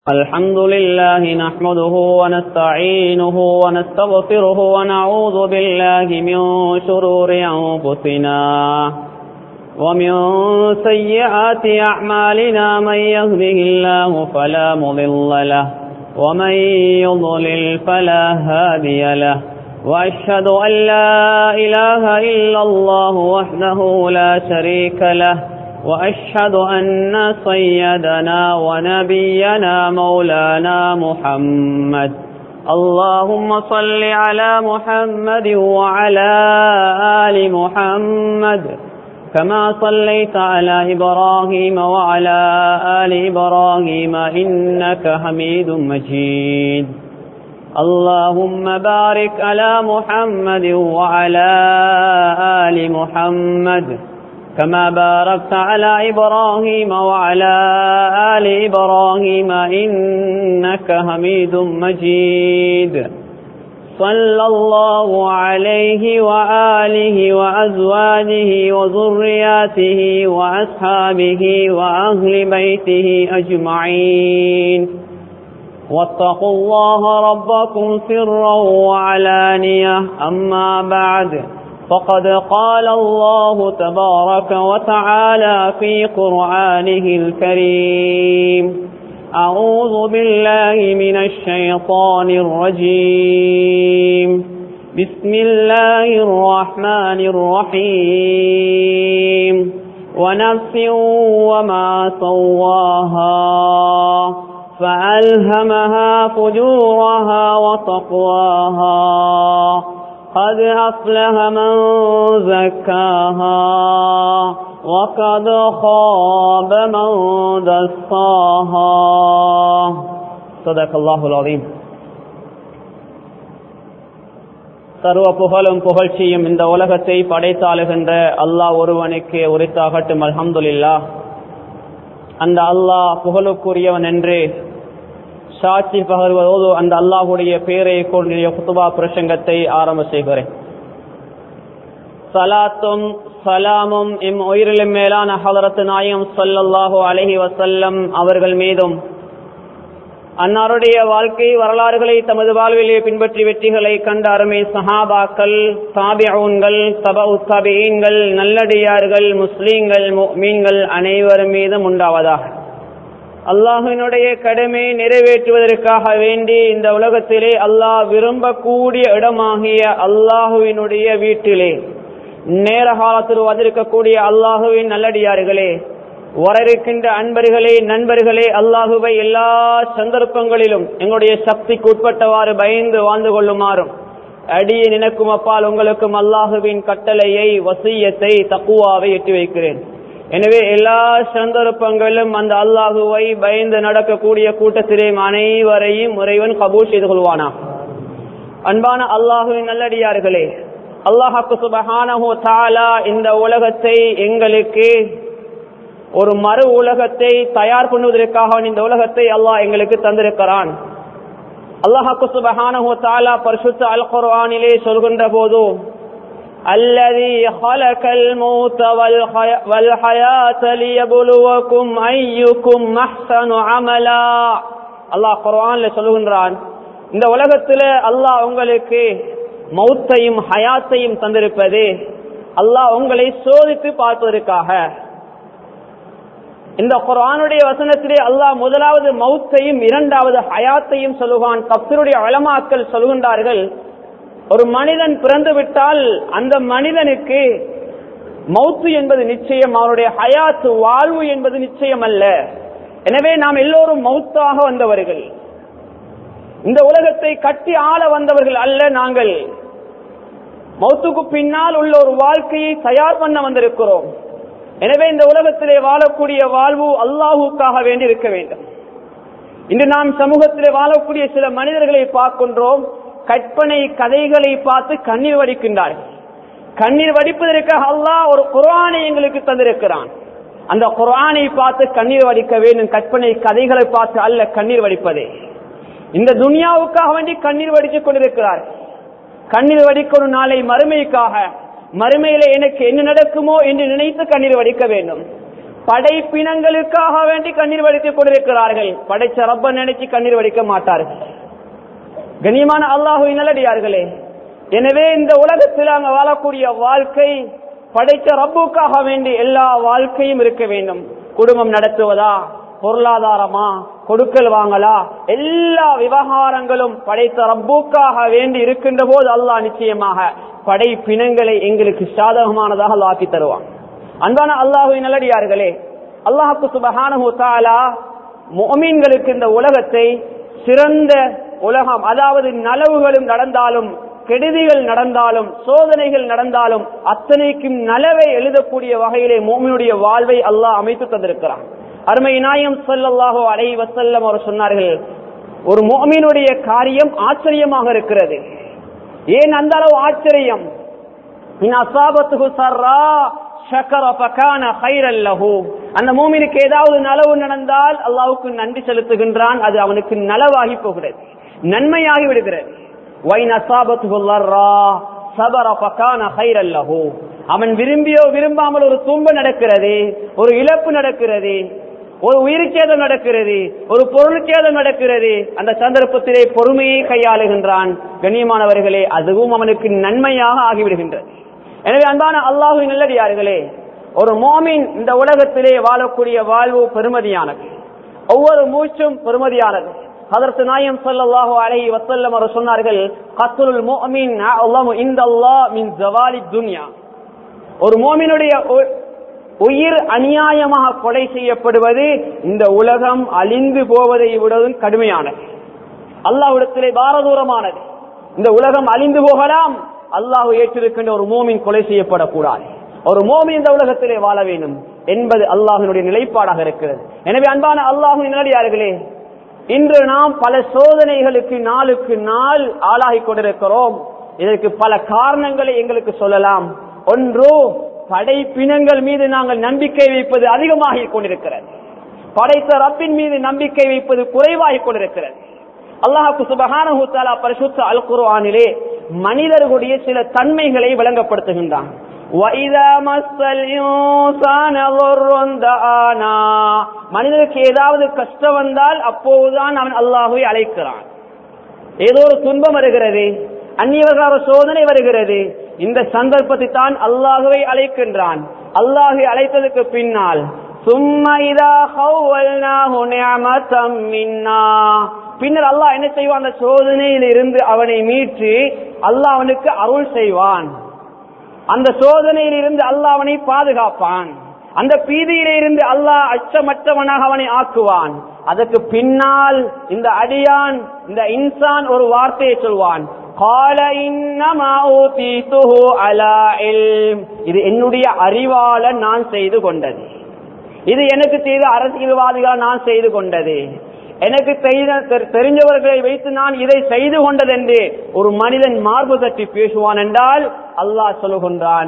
الحمد لله نحمده ونستعينه ونستغفره ونعوذ بالله من شرور أنفسنا ومن سيئات أعمالنا من يهده الله فلا مضل له ومن يضلل فلا هادي له وأشهد أن لا إله إلا الله وحده لا شريك له وأشهد أن سيدنا ونبينا مولانا محمد اللهم صل على محمد وعلى آل محمد كما صليت على إبراهيم وعلى آل إبراهيم إنك حميد مجيد اللهم بارك على محمد وعلى آل محمد كما باركت على إبراهيم وعلى آل إبراهيم إنك حميد مجيد صلى الله عليه وآله وأزواجه وذرياته وأصحابه وأهل بيته أجمعين واتقوا الله ربكم سرا وعلانية أما بعد فقد قال الله تبارك وتعالى في قرآنه الكريم أعوذ بالله من الشيطان الرجيم بسم الله الرحمن الرحيم ونفس وما سواها فألهمها فجورها وتقواها قد أفلح من زكاها وقد خاب من دساها صدق الله العظيم சர்வ புகழும் புகழ்ச்சியும் இந்த உலகத்தை படைத்தாளுகின்ற அல்லாஹ் ஒருவனுக்கு உரித்தாகட்டும் அல்ஹம்துலில்லா அந்த அல்லாஹ் புகழுக்குரியவன் என்று சாட்சி பகர்வதோடு அந்த அல்லாஹுடைய பேரை கொண்டிய குத்துபா பிரசங்கத்தை ஆரம்ப செய்கிறேன் சலாத்தும் சலாமும் இம் உயிரிலும் மேலான ஹலரத்து நாயம் சொல்லல்லாஹு அலஹி வசல்லம் அவர்கள் மீதும் அன்னாருடைய வாழ்க்கை வரலாறுகளை தமது வாழ்விலே பின்பற்றி வெற்றிகளை கண்ட அருமை சஹாபாக்கள் தாபியூன்கள் தப உத்தாபியீன்கள் நல்லடியார்கள் முஸ்லீம்கள் மீன்கள் அனைவரும் மீதும் உண்டாவதாக அல்லாஹினுடைய கடமை நிறைவேற்றுவதற்காக வேண்டி இந்த உலகத்திலே அல்லாஹ் விரும்பக்கூடிய இடமாகிய அல்லாஹுவினுடைய வீட்டிலே நேர காலத்தில் வந்திருக்கக்கூடிய அல்லாஹுவின் நல்லடியார்களே வர இருக்கின்ற அன்பர்களே நண்பர்களே அல்லாஹுவை எல்லா சந்தர்ப்பங்களிலும் எங்களுடைய சக்திக்கு உட்பட்டவாறு பயந்து வாழ்ந்து கொள்ளுமாறும் அடியே நினைக்கும் அப்பால் உங்களுக்கும் அல்லாஹுவின் கட்டளையை வசியத்தை தக்குவாவை எட்டி வைக்கிறேன் எனவே எல்லா சந்தர்ப்பங்களும் அந்த அல்லாஹுவை பயந்து நடக்கக்கூடிய கூட்டத்திலே அனைவரையும் முறைவன் கபூல் செய்து கொள்வானா அன்பான அல்லாஹுவின் நல்லடியார்களே அல்லாஹாக்கு சுபஹானஹோ தாலா இந்த உலகத்தை எங்களுக்கு ஒரு மறு உலகத்தை தயார் பண்ணுவதற்காக இந்த உலகத்தை அல்லாஹ் எங்களுக்கு தந்திருக்கிறான் அல்லாஹாக்கு சுபஹானஹோ தாலா பரிசுத்த அல் குர்ஆனிலே சொல்கின்ற போது الذي خلق الموت والحياة ليبلوكم أيكم أحسن عملا அல்லாஹ் குர்ஆன்ல சொல்லுகின்றான் இந்த உலகத்துல அல்லாஹ் உங்களுக்கு மௌத்தையும் ஹயாத்தையும் தந்திருப்பது அல்லாஹ் உங்களை சோதித்து பார்ப்பதற்காக இந்த குரானுடைய வசனத்திலே அல்லாஹ் முதலாவது மௌத்தையும் இரண்டாவது ஹயாத்தையும் சொல்லுவான் தப்சருடைய அலமாக்கள் சொல்கின்றார்கள் ஒரு மனிதன் பிறந்து விட்டால் அந்த மனிதனுக்கு மௌத்து என்பது நிச்சயம் அவருடைய ஹயாத்து வாழ்வு என்பது நிச்சயம் அல்ல எனவே நாம் எல்லோரும் மௌத்தாக வந்தவர்கள் இந்த உலகத்தை கட்டி ஆள வந்தவர்கள் அல்ல நாங்கள் மௌத்துக்கு பின்னால் உள்ள ஒரு வாழ்க்கையை தயார் பண்ண வந்திருக்கிறோம் எனவே இந்த உலகத்திலே வாழக்கூடிய வாழ்வு அல்லாஹுக்காக வேண்டி இருக்க வேண்டும் இன்று நாம் சமூகத்திலே வாழக்கூடிய சில மனிதர்களை பார்க்கின்றோம் கற்பனை கதைகளை பார்த்து கண்ணீர் வடிக்கின்றார்கள் கண்ணீர் வடிப்பதற்காக அல்லாஹ் ஒரு குரானை எங்களுக்கு தந்திருக்கிறான் அந்த குரானை பார்த்து கண்ணீர் வடிக்க வேண்டும் கற்பனை கதைகளை பார்த்து அல்ல கண்ணீர் வடிப்பதே இந்த துனியாவுக்காக வேண்டி கண்ணீர் வடித்துக் கொண்டிருக்கிறார் கண்ணீர் வடிக்கணும் நாளை மறுமைக்காக மறுமையில எனக்கு என்ன நடக்குமோ என்று நினைத்து கண்ணீர் வடிக்க வேண்டும் படைப்பினங்களுக்காக வேண்டி கண்ணீர் வடித்துக் கொண்டிருக்கிறார்கள் படைச்ச ரப்ப நினைச்சு கண்ணீர் வடிக்க மாட்டார்கள் கண்ணியமான அல்லாஹு நல்லடியார்களே எனவே இந்த உலகத்தில் அங்க வாழக்கூடிய வாழ்க்கை படைத்த ரப்புக்காக வேண்டி எல்லா வாழ்க்கையும் இருக்க வேண்டும் குடும்பம் நடத்துவதா பொருளாதாரமா கொடுக்கல் வாங்கலா எல்லா விவகாரங்களும் படைத்த ரப்புக்காக வேண்டி இருக்கின்ற போது அல்லாஹ் நிச்சயமாக படைப்பினங்களை எங்களுக்கு சாதகமானதாக ஆக்கி தருவான் அன்பான அல்லாஹு நல்லடியார்களே அல்லாஹுக்கு சுபஹானஹு தஆலா முஃமின்களுக்கு இந்த உலகத்தை சிறந்த உலகம் அதாவது நலவுகளும் நடந்தாலும் கெடுதிகள் நடந்தாலும் சோதனைகள் நடந்தாலும் அத்தனைக்கும் நலவை எழுதக்கூடிய வகையிலே மோமினுடைய வாழ்வை அல்லாஹ் அமைத்து தந்திருக்கிறான் அருமை நாயம் சொல்லல்லாஹோ அலை வசல்லம் அவர் சொன்னார்கள் ஒரு மோமினுடைய காரியம் ஆச்சரியமாக இருக்கிறது ஏன் அந்த அளவு ஆச்சரியம் இன் அசாபத்துகு சர்ரா ஷக்கர பகான ஹைரல் லஹு அந்த மூமினுக்கு ஏதாவது நலவு நடந்தால் அல்லாவுக்கு நன்றி செலுத்துகின்றான் அது அவனுக்கு நலவாகி போகிறது நன்மையாகி விடுகிறது வைன் அசாபத்துகு லர்ரா சபர பகான ஹைரல் லஹு அவன் விரும்பியோ விரும்பாமல் ஒரு துன்பம் நடக்கிறது ஒரு இழப்பு நடக்கிறது ஒரு உயிர்ச்சேதம் நடக்கிறது ஒரு பொருள்சேதம் நடக்கிறது அந்த சந்தர்ப்பத்திலே பொறுமையை கையாளுகின்றான் கண்ணியமானவர்களே அதுவும் அவனுக்கு நன்மையாக ஆகிவிடுகின்றது எனவே அன்பான அல்லாஹு நல்லடியார்களே ஒரு மோமின் இந்த உலகத்திலே வாழக்கூடிய வாழ்வு பெருமதியானது ஒவ்வொரு மூச்சும் பெருமதியானது அதற்கு நாயம் சொல்லல்லாஹு அலைஹி வஸல்லம் அவர் சொன்னார்கள் கத்ருல் முஃமின் அல்லாஹு இந்தல்லாஹ் மின் ஜவாலி துன்யா ஒரு மோமினுடைய உயிர் அநியாயமாக கொலை செய்யப்படுவது இந்த உலகம் அழிந்து போவதை விடவும் கடுமையானது அல்லாஹ்விடத்திலே பாரதூரமானது இந்த உலகம் அழிந்து போகலாம் அல்லாஹ் ஏற்றிருக்கின்ற ஒரு மோமின் கொலை செய்யப்படக்கூடாது ஒரு மோமின் இந்த உலகத்திலே வாழ வேண்டும் என்பது அல்லாஹினுடைய நிலைப்பாடாக இருக்கிறது எனவே அன்பான அல்லாஹின் நிலையார்களே இன்று நாம் பல சோதனைகளுக்கு நாளுக்கு நாள் ஆளாகி கொண்டிருக்கிறோம் இதற்கு பல காரணங்களை எங்களுக்கு சொல்லலாம் ஒன்று படைப்பினங்கள் மீது நாங்கள் நம்பிக்கை வைப்பது அதிகமாகிக் கொண்டிருக்கிறது படைத்த ரப்பின் மீது நம்பிக்கை வைப்பது குறைவாகிக் கொண்டிருக்கிறது அல்லாஹுக்கு சுபஹானஹு தஆலா பரிசுத்த அல் குர்ஆனிலே மனிதர்களுடைய சில தன்மைகளை விளங்கப்படுத்துகின்றான் وَإِذَا مَسَّ الْإِنسَانَ ضُرٌّ دَعَانَا மனிதனுக்கு ஏதாவது கஷ்டம் வந்தால் அப்போதுதான் அவன் அல்லாஹுவை அழைக்கிறான் ஏதோ ஒரு துன்பம் வருகிறது அந்நியவகார சோதனை வருகிறது இந்த சந்தர்ப்பத்தை தான் அல்லாஹுவை அழைக்கின்றான் அல்லாஹை அழைத்ததுக்கு பின்னால் சும்மா இதா ஹவ்வல்னாஹு நிஅமதம் மின்னா பின்னர் அல்லாஹ் என்ன செய்வான் அந்த சோதனையில் இருந்து அவனை மீட்டு அல்லாஹ் அவனுக்கு அருள் செய்வான் அந்த சோதனையில் இருந்து அல்லாஹ் அவனை பாதுகாப்பான் அந்த பீதியிலே இருந்து அல்லாஹ் அச்சமற்றவனாக அவனை ஆக்குவான் அதற்கு பின்னால் இந்த அடியான் இந்த இன்சான் ஒரு வார்த்தையை சொல்வான் قال إنما أوتيته على علم இது என்னுடைய அறிவால நான் செய்து கொண்டது இது எனக்கு செய்த அரசியல்வாதிகளால் நான் செய்து கொண்டது எனக்கு தெரிஞ்சவர்களை வைத்து நான் இதை செய்து கொண்டது என்று ஒரு மனிதன் மார்பு தட்டி பேசுவான் என்றால் அல்லாஹ் சொல்லுகின்றான்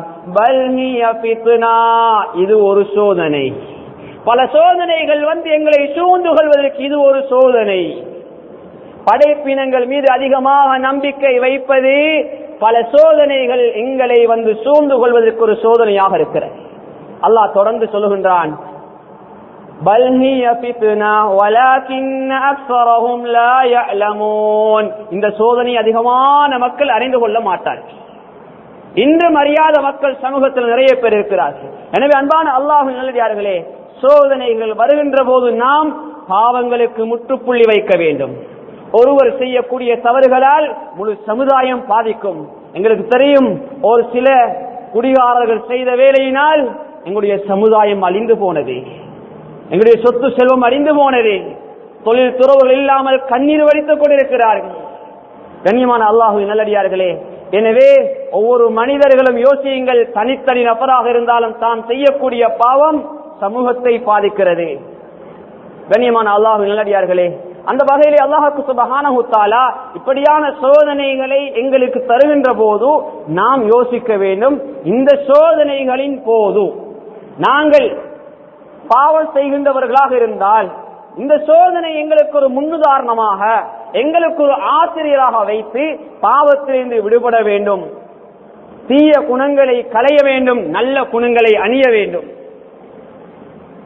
இது ஒரு சோதனை பல சோதனைகள் வந்து எங்களை சூழ்ந்து கொள்வதற்கு இது ஒரு சோதனை படைப்பினங்கள் மீது அதிகமாக நம்பிக்கை வைப்பது பல சோதனைகள் எங்களை வந்து சூழ்ந்து கொள்வதற்கு ஒரு சோதனையாக இருக்கிறது அல்லாஹ் தொடர்ந்து சொல்லுகின்றான் بل هي فتنة ولكن أكثرهم لا يعلمون இந்த சோதனை அதிகமான மக்கள் அறிந்து கொள்ள மாட்டார்கள் இன்று அறியாத மக்கள் சமூகத்தில் நிறைய பேர் இருக்கிறார்கள் எனவே அன்பான அல்லாஹ் நல்லதார்களே சோதனைகள் வருகின்ற போது நாம் பாவங்களுக்கு முற்றுப்புள்ளி வைக்க வேண்டும் ஒருவர் செய்யக்கூடிய தவறுகளால் முழு சமுதாயம் பாதிக்கும் எங்களுக்கு தெரியும் ஒரு சில குடிகாரர்கள் செய்த வேலையினால் எங்களுடைய சமுதாயம் அழிந்து போனது எங்களுடைய சொத்து செல்வம் அழிந்து போனது தொழில் துறவுகள் இல்லாமல் கண்ணீர் வடித்துக் கொண்டிருக்கிறார்கள் கண்ணியமான அல்லாஹு நல்லடியார்களே எனவே ஒவ்வொரு மனிதர்களும் யோசியுங்கள் தனித்தனி நபராக இருந்தாலும் தாம் செய்யக்கூடிய பாவம் சமூகத்தை பாதிக்கிறது கண்ணியமான அல்லாஹு நல்லடியார்களே அந்த வகையிலே அல்லாஹுக்கு சுபஹானஹு தஆலா இப்படியான சோதனைகளை எங்களுக்கு தருகின்ற போது நாம் யோசிக்க வேண்டும் இந்த சோதனைகளின் போது நாங்கள் பாவம் செய்கின்றவர்களாக இருந்தால் இந்த சோதனை எங்களுக்கு ஒரு முன்னுதாரணமாக எங்களுக்கு ஒரு ஆசிரியராக வைத்து பாவத்திலிருந்து விடுபட வேண்டும் தீய குணங்களை களைய வேண்டும் நல்ல குணங்களை அணிய வேண்டும்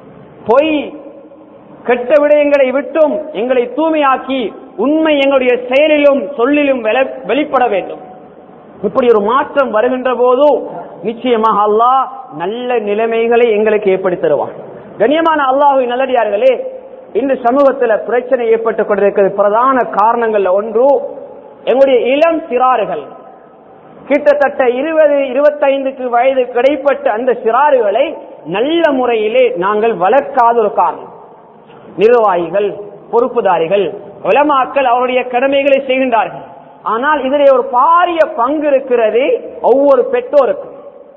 பொய் கெட்ட விடயங்களை விட்டும் எங்களை தூய்மையாக்கி உண்மை எங்களுடைய செயலிலும் சொல்லிலும் வெல- வெளிப்பட வேண்டும் இப்படி ஒரு மாற்றம் வருகின்ற போது நிச்சயமாக அல்லாஹ் நல்ல நிலைமைகளை எங்களுக்கு ஏற்படுத்தி தருவான் கண்ணியமான அல்லாஹுவின் நல்லடியார்களே இந்த சமூகத்தில் பிரச்சனை ஏற்பட்டுக் கொண்டிருக்கிறது பிரதான காரணங்கள்ல ஒன்று எங்களுடைய இளம் சிறார்கள் கிட்டத்தட்ட இருபது இருபத்தைந்துக்கு வயது கிடைப்பட்ட அந்த சிறாறுகளை நல்ல முறையிலே நாங்கள் வளர்க்காத ஒரு காரணம் நிர்வாகிகள் பொறுப்புதாரிகள் உலமாக்கள் அவருடைய கடமைகளை செய்கின்றார்கள் ஆனால் இதிலே ஒரு பாரிய பங்கு இருக்கிறது ஒவ்வொரு பெற்றோருக்கும்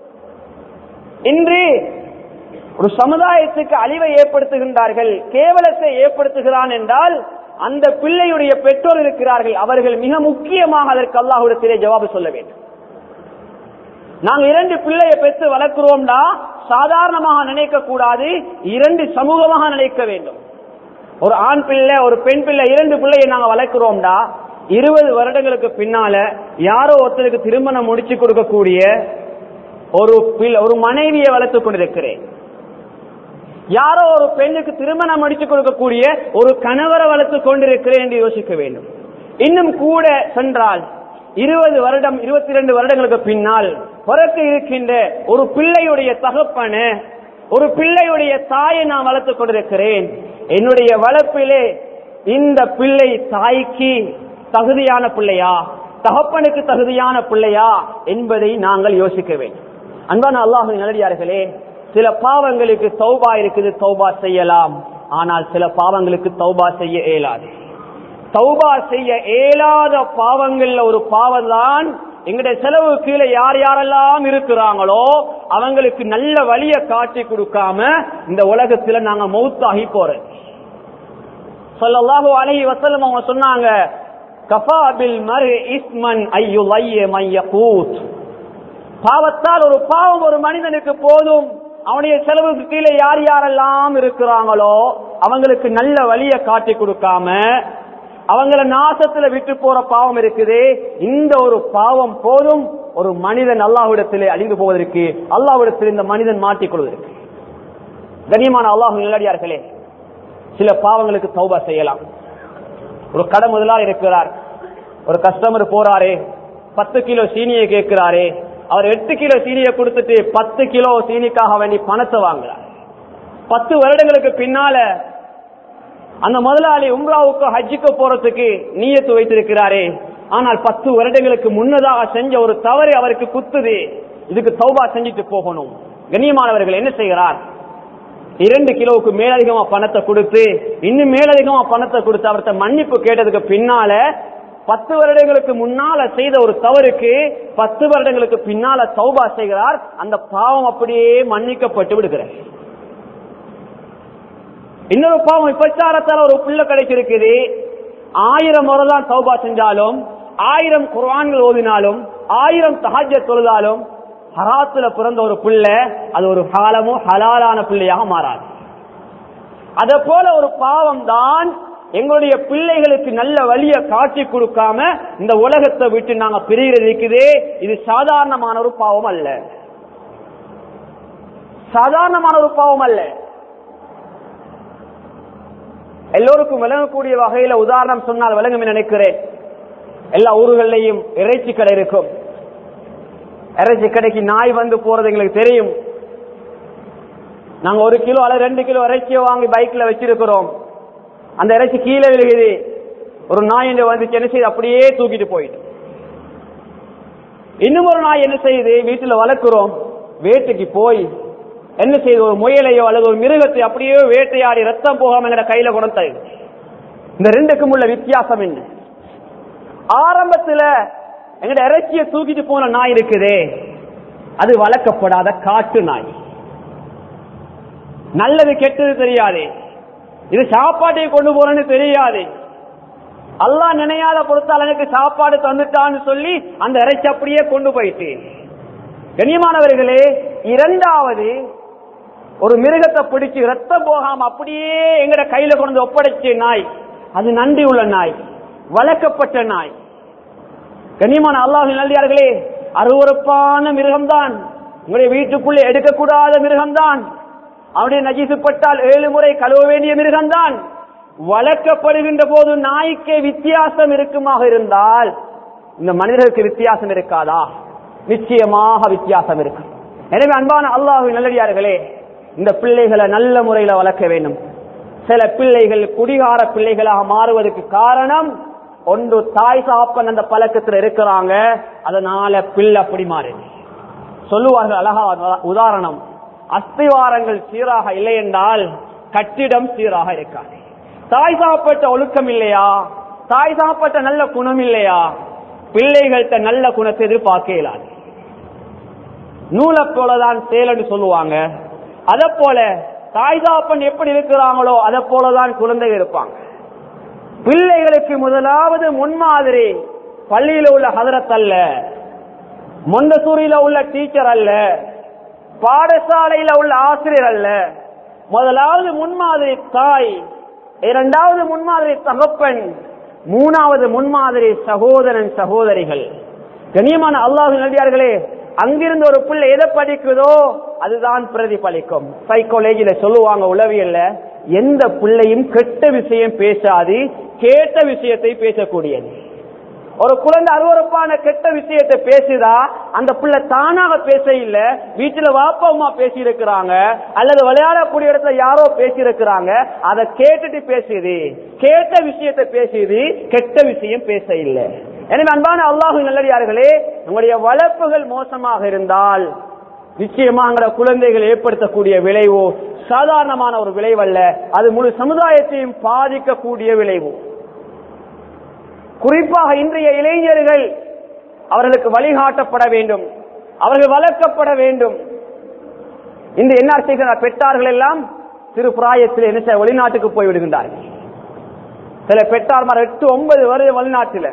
இன்று ஒரு சமுதாயத்துக்கு அழிவை ஏற்படுத்துகின்றார்கள் கேவலத்தை ஏற்படுத்துகிறான் என்றால் அந்த பிள்ளையுடைய பெற்றோர் இருக்கிறார்கள் அவர்கள் மிக முக்கியமாக அதற்கு அல்லாஹ்விடத்திலே ஜவாபு சொல்ல வேண்டும் நாங்க இரண்டு பிள்ளையை பெற்று வளர்க்கிறோம்னா சாதாரணமாக நினைக்க கூடாது இரண்டு சமூகமாக நினைக்க வேண்டும் ஒரு ஆண் பிள்ளை ஒரு பெண் பிள்ளை இரண்டு பிள்ளையை நாங்க வளர்க்கிறோம்டா இருபது வருடங்களுக்கு பின்னால யாரோ ஒருத்தருக்கு திருமணம் முடிச்சு கொடுக்கக்கூடிய ஒரு பிள்ளை ஒரு மனைவியை வளர்த்துக் கொண்டிருக்கிறேன் யாரோ ஒரு பெண்ணுக்கு திருமணம் முடிச்சு கொடுக்கக்கூடிய ஒரு கணவரை வளர்த்துக் கொண்டிருக்கிறேன் என்று யோசிக்க வேண்டும் இன்னும் கூட சென்றால் இருபது வருடம் இருபத்தி ரெண்டு வருடங்களுக்கு பின்னால் பிறக்க இருக்கின்ற ஒரு பிள்ளையுடைய தகப்பன ஒரு பிள்ளையுடைய தாயை நான் வளர்த்துக் கொண்டிருக்கிறேன் என்னுடைய வளர்ப்பிலே இந்த பிள்ளை தாய்க்கு தகுதியான பிள்ளையா தகப்பனுக்கு தகுதியான பிள்ளையா என்பதை நாங்கள் யோசிக்க வேண்டும் அன்பான அல்லாஹு நல்லடியார்களே சில பாவங்களுக்கு தௌபா இருக்குது தௌபா செய்யலாம் ஆனால் சில பாவங்களுக்கு தௌபா செய்ய இயலாது தௌபா செய்ய இயலாத பாவங்கள்ல ஒரு பாவம் தான் எங்களுடைய செலவு கீழே யார் யாரெல்லாம் இருக்கிறாங்களோ அவங்களுக்கு நல்ல வழிய காட்டி கொடுக்காம இந்த உலகத்துல நாங்க மௌத்தாகி போறோம் சொல்லல்லாஹு அலைஹி வஸல்லம் அவங்க சொன்னாங்க கஃபா பில் மர் இஸ்மன் ஐயுலைய மையகூத் பாவத்தால் ஒரு பாவம் ஒரு மனிதனுக்கு போதும் அவனுடைய செலவுக்கு கீழே யார் யாரெல்லாம் இருக்கிறாங்களோ அவங்களுக்கு நல்ல வழிய காட்டி கொடுக்காம அவங்கள நாசத்துல விட்டு போற பாவம் இருக்குது இந்த ஒரு பாவம் போதும் ஒரு மனிதன் அல்லாஹ்விடத்திலே அழிந்து போவதற்கு அல்லாஹ்விடத்தில் இந்த மனிதன் மாட்டிக்கொள்வதற்கு கண்ணியமான அல்லாஹ் நிலடியார்களே சில பாவங்களுக்கு தௌபா செய்யலாம் ஒரு கடை முதலாளி இருக்கிறார் ஒரு கஸ்டமர் போறாரே பத்து கிலோ சீனியை கேட்கிறாரே அவர் எட்டு கிலோ சீனியை கொடுத்துட்டு பத்து கிலோ சீனிக்காக வேண்டி பணத்தை வாங்குறார் பத்து வருடங்களுக்கு பின்னால அந்த முதலாளி உம்ராவுக்கு ஹஜ்ஜுக்கு போறதுக்கு நீயத்து வைத்திருக்கிறாரே ஆனால் பத்து வருடங்களுக்கு முன்னதாக செஞ்ச ஒரு தவறு அவருக்கு குத்துது இதுக்கு தௌபா செஞ்சுட்டு போகணும் கண்ணியமானவர்கள் என்ன செய்கிறார் இரண்டு கிலோவுக்கு மேலதிகமா பணத்தை கொடுத்து இன்னும் மேலதிகமா பணத்தை கொடுத்து அவர்கிட்ட மன்னிப்பு கேட்டதுக்கு பின்னால பத்து வருடங்களுக்கு முன்னால செய்த ஒரு தவறுக்கு பத்து வருடங்களுக்கு பின்னால தௌபா செய்கிறார் அந்த பாவம் அப்படியே மன்னிக்கப்பட்டு விடுகிறார் இன்னொரு பாவம் விபச்சாரத்தால ஒரு புள்ள கிடைச்சிருக்குது ஆயிரம் முறை தான் தௌபா செஞ்சாலும் ஆயிரம் குர்ஆன்கள் ஓதினாலும் ஆயிரம் தஹஜ்ஜ தொழுதாலும் ஹராத்துல பிறந்த ஒரு பிள்ளை அது ஒரு காலமும் ஹலாலான பிள்ளையாக மாறாது அத போல ஒரு பாவம் தான் எங்களுடைய பிள்ளைகளுக்கு நல்ல வழிய காட்டி கொடுக்காம இந்த உலகத்தை விட்டு நாங்க பிரிகிறது இருக்குது இது சாதாரணமான ஒரு பாவம் அல்ல சாதாரணமான ஒரு பாவம் அல்ல எல்லோருக்கும் விளங்கக்கூடிய வகையில உதாரணம் சொன்னால் விளங்கும் என்று நினைக்கிறேன் எல்லா ஊர்களையும் இறைச்சி கடை இருக்கும் இறைச்சி கடைக்கு நாய் வந்து போறது எங்களுக்கு தெரியும் நாங்க ஒரு கிலோ அல்லது ரெண்டு கிலோ இறைச்சியை வாங்கி பைக்ல வச்சிருக்கிறோம் அந்த இறைச்சி கீழே விழுகுது ஒரு நாய் என்று வந்துச்சு என்ன செய்யுது அப்படியே தூக்கிட்டு போயிட்டு இன்னும் ஒரு நாய் என்ன செய்யுது வீட்டுல வளர்க்கிறோம் வேட்டைக்கு போய் என்ன செய்யுது ஒரு முயலையோ அல்லது ஒரு மிருகத்தை அப்படியே வேட்டையாடி ரத்தம் போகாம எங்கட கையில கொடுத்த இந்த ரெண்டுக்கும் உள்ள வித்தியாசம் என்ன ஆரம்பத்துல எங்கட இறைச்சியை தூக்கிட்டு போன நாய் இருக்குதே அது வளர்க்கப்படாத காட்டு நாய் நல்லது கெட்டது தெரியாது இது சாப்பாட்டை கொண்டு போறேன்னு தெரியாது அல்லாஹ் நினையாத பொறுத்தால் எனக்கு சாப்பாடு தந்துட்டான்னு சொல்லி அந்த இறைச்சி அப்படியே கொண்டு போயிட்டு கண்ணியமானவர்களே இரண்டாவது ஒரு மிருகத்தை பிடிச்சு ரத்தம் போகாம அப்படியே எங்கட கையில கொண்டு வந்து ஒப்படைச்ச நாய் அது நன்றி உள்ள நாய் வளர்க்கப்பட்ட நாய் கண்ணியமான அல்லாஹ் நல்லியார்களே அருவறுப்பான மிருகம்தான் உங்களுடைய வீட்டுக்குள்ளே எடுக்கக்கூடாத மிருகம்தான் அவனுடைய நஜிசுப்பட்டால் ஏழு முறை கழுவ வேண்டிய மிருகம்தான் வளர்க்கப்படுகின்ற போது நாய்க்கே வித்தியாசம் இருக்குமாக இருந்தால் இந்த மனிதர்களுக்கு வித்தியாசம் இருக்காதா நிச்சயமாக வித்தியாசம் இருக்கும் எனவே அன்பான அல்லாஹு நல்லடியார்களே இந்த பிள்ளைகளை நல்ல முறையில் வளர்க்க வேண்டும் சில பிள்ளைகள் குடிகார பிள்ளைகளாக மாறுவதற்கு காரணம் ஒன்று தாய் சாப்பன் அந்த பழக்கத்தில் இருக்கிறாங்க அதனால பிள்ளை அப்படி மாறுது சொல்லுவார்கள் அழகா உதாரணம் அஸ்திவாரங்கள் சீராக இல்லை என்றால் கட்டிடம் சீராக இருக்காது தாய் சாப்பட்ட ஒழுக்கம் இல்லையா தாய் சாப்பட்ட நல்ல குணம் இல்லையா பிள்ளைகள்கிட்ட நல்ல குணத்தை எதிர்பார்க்க இயலாது நூலை போலதான் செயல்னு சொல்லுவாங்க அத போல தாய் தாப்பன் எப்படி இருக்கிறாங்களோ அதை போலதான் குழந்தைகள் இருப்பாங்க பிள்ளைகளுக்கு முதலாவது முன்மாதிரி பள்ளியில உள்ள ஹதரத் அல்ல மொண்டசூரியில உள்ள டீச்சர் அல்ல பாடசாலையில உள்ள ஆசிரியர் அல்ல முதலாவது முன்மாதிரி தாய் இரண்டாவது முன்மாதிரி தகப்பன் மூணாவது முன்மாதிரி சகோதரன் சகோதரிகள் கண்ணியமான அல்லாஹு நடிகார்களே அங்கிருந்து ஒரு பிள்ளை எதை படிக்குதோ அதுதான் பிரதிபலிக்கும் சைக்காலஜில சொல்லுவாங்க உளவியல்ல எந்த பிள்ளையும் கெட்ட விஷயம் பேசாது கேட்ட விஷயத்தை பேசக்கூடியது ஒரு குழந்தை அருவறுப்பான கெட்ட விஷயத்தை பேசுதா அந்த பிள்ளை தானாக பேச இல்ல வீட்டுல வாப்பா அம்மா பேசி இருக்கிறாங்க அல்லது விளையாடக்கூடிய இடத்துல யாரோ பேசி இருக்கிறாங்க அதை கேட்டுட்டு பேசுது கேட்ட விஷயத்தை பேசுது கெட்ட விஷயம் பேச இல்லை எனவே அன்பான அல்லாஹு நல்லடியார்களே உங்களுடைய வளர்ப்புகள் மோசமாக இருந்தால் நிச்சயமாக குழந்தைகள் ஏற்படுத்தக்கூடிய விளைவு சாதாரணமான ஒரு விளைவல்ல அது முழு சமுதாயத்தையும் பாதிக்கக்கூடிய விளைவு குறிப்பாக இன்றைய இளைஞர்கள் அவர்களுக்கு வழிகாட்டப்பட வேண்டும் அவர்கள் வளர்க்கப்பட வேண்டும் இந்த என்ன செய்கிறார் பெற்றார்கள் எல்லாம் சிறு பிராயத்தில் என்ன செய்ய வெளிநாட்டுக்கு போய் விடுகின்றார்கள் சில பெற்றார்மார் எட்டு ஒன்பது வருட வெளிநாட்டில்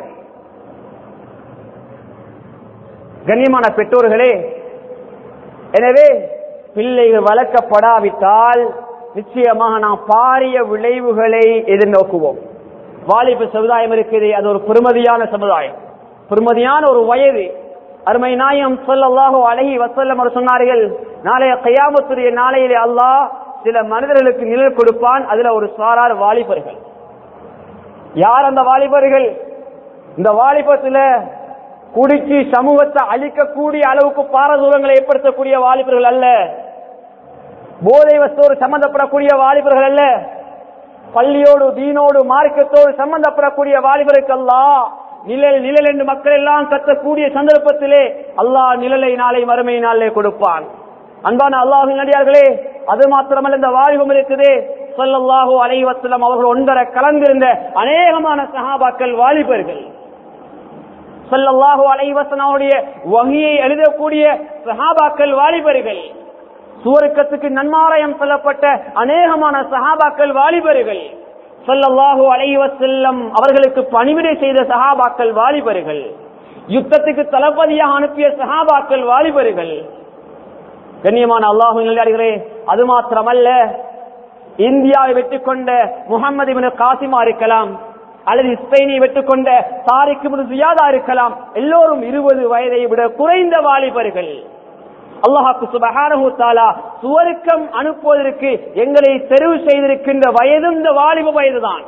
கண்ணியமான பெற்றோர்களே எனவே பிள்ளைகள் வளர்க்கப்படாவிட்டால் நிச்சயமாக நாம் பாரிய விளைவுகளை எதிர்நோக்குவோம் வாலிப சமுதாயம் இருக்குது அது ஒரு பெருமதியான சமுதாயம் பெருமதியான ஒரு வயது அருமை நாயம் சொல்லல்லாஹோ அழகி வசல்லம் அவர் சொன்னார்கள் நாளைய கையாமத்துடைய நாளையிலே அல்லாஹ் சில மனிதர்களுக்கு நிழல் கொடுப்பான் அதுல ஒரு சாரார் வாலிபர்கள் யார் அந்த வாலிபர்கள் இந்த வாலிபத்துல குடிச்சு சமூகத்தை அழிக்கக்கூடிய அளவுக்கு பாரதூரங்களை ஏற்படுத்தக்கூடிய வாலிபர்கள் அல்ல போதை வஸ்தோடு சம்பந்தப்படக்கூடிய வாலிபர்கள் அல்ல பள்ளியோடு தீனோடு மார்க்கத்தோடு சம்பந்தப்படக்கூடிய வாலிபருக்கு அல்லா நிழல் நிழல் என்று மக்கள் எல்லாம் கத்தக்கூடிய சந்தர்ப்பத்திலே அல்லாஹ் நிழலை நாளை மறுமை நாளிலே கொடுப்பான் அன்பான அல்லாஹின் நடிகார்களே அது மாத்திரமல்ல இந்த வாலிபம் இருக்குதே சொல்லல்லாஹோ அலைவசலம் அவர்கள் ஒன்றரை கலந்திருந்த அநேகமான சஹாபாக்கள் வாலிபர்கள் சொல்லல்லாஹோ அலைவசனுடைய வகையை எழுதக்கூடிய சஹாபாக்கள் வாலிபர்கள் சுவருக்கத்துக்கு நன்மாராயம் சொல்லப்பட்ட அநேகமான சஹாபாக்கள் வாலிபர்கள் சொல்லல்லாஹு அலைவசல்லம் அவர்களுக்கு பணிவிடை செய்த சஹாபாக்கள் வாலிபர்கள் யுத்தத்துக்கு தளபதியாக அனுப்பிய சஹாபாக்கள் வாலிபர்கள் கண்ணியமான அல்லாஹு நிலையாடுகிறே அது மாத்திரமல்ல இந்தியாவை வெற்றி கொண்ட முகமது இபின் காசிமா இருக்கலாம் அல்லது ஸ்பெயினை வெற்றி கொண்ட தாரிக்கு ஜியாதா இருக்கலாம் எல்லோரும் இருபது வயதை விட குறைந்த வாலிபர்கள் அல்லாஹாக்கு சுபஹானஹு தாலா சுவருக்கம் அனுப்புவதற்கு எங்களை தெரிவு செய்திருக்கின்ற வயது இந்த வாலிப வயதுதான்